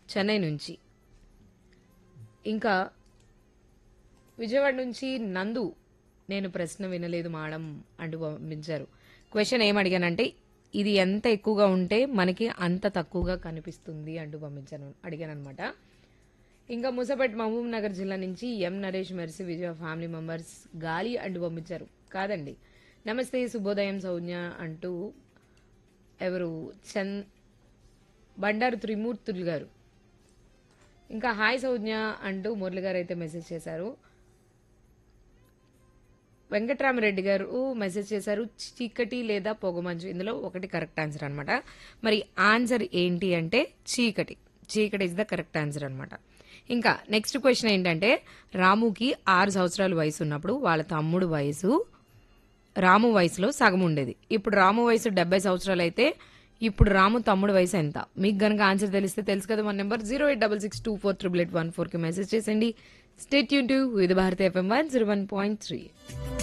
చెన్నై నుంచి ఇంకా విజయవాడ నుంచి నందు నేను ప్రశ్న వినలేదు మేడం అంటూ పంపించారు క్వశ్చన్ ఏం అడిగానంటే ఇది ఎంత ఎక్కువగా ఉంటే మనకి అంత తక్కువగా కనిపిస్తుంది అంటూ పంపించాను అడిగాను అనమాట ఇంకా ముసపేట్ మహబూబ్ నగర్ జిల్లా నుంచి M Naresh Mercy Vijaya family members గాలి అంటూ పంపించారు కాదండి నమస్తే శుభోదయం సౌజ్ఞ అంటూ ఎవరు చంద్ బండారు త్రిమూర్తులు గారు ఇంకా హాయ్ సౌజ్ఞ అంటూ మురళి గారు అయితే మెసేజ్ చేశారు వెంకట్రామరెడ్డి గారు మెసేజ్ చేశారు చీకటి లేదా పొగమంచు ఇందులో ఒకటి కరెక్ట్ ఆన్సర్ అనమాట మరి ఆన్సర్ ఏంటి అంటే చీకటి చీకటి ఇస్ ద కరెక్ట్ ఆన్సర్ అనమాట ఇంకా నెక్స్ట్ క్వశ్చన్ ఏంటంటే రాముకి ఆరు సంవత్సరాల వయసు ఉన్నప్పుడు వాళ్ళ తమ్ముడు వయసు రాము వయసులో సగం ఉండేది ఇప్పుడు రాము వయసు డెబ్బై సంవత్సరాలు అయితే ఇప్పుడు రాము తమ్ముడు వయసు ఎంత మీకు గనక ఆన్సర్ తెలిస్తే తెలుసు కదా మన number zero eight double six two four triple eight one ఫోర్కి మెసేజ్ చేసేయండి స్టేట్ యూన్ to Vividh Bharati FM one zero one point three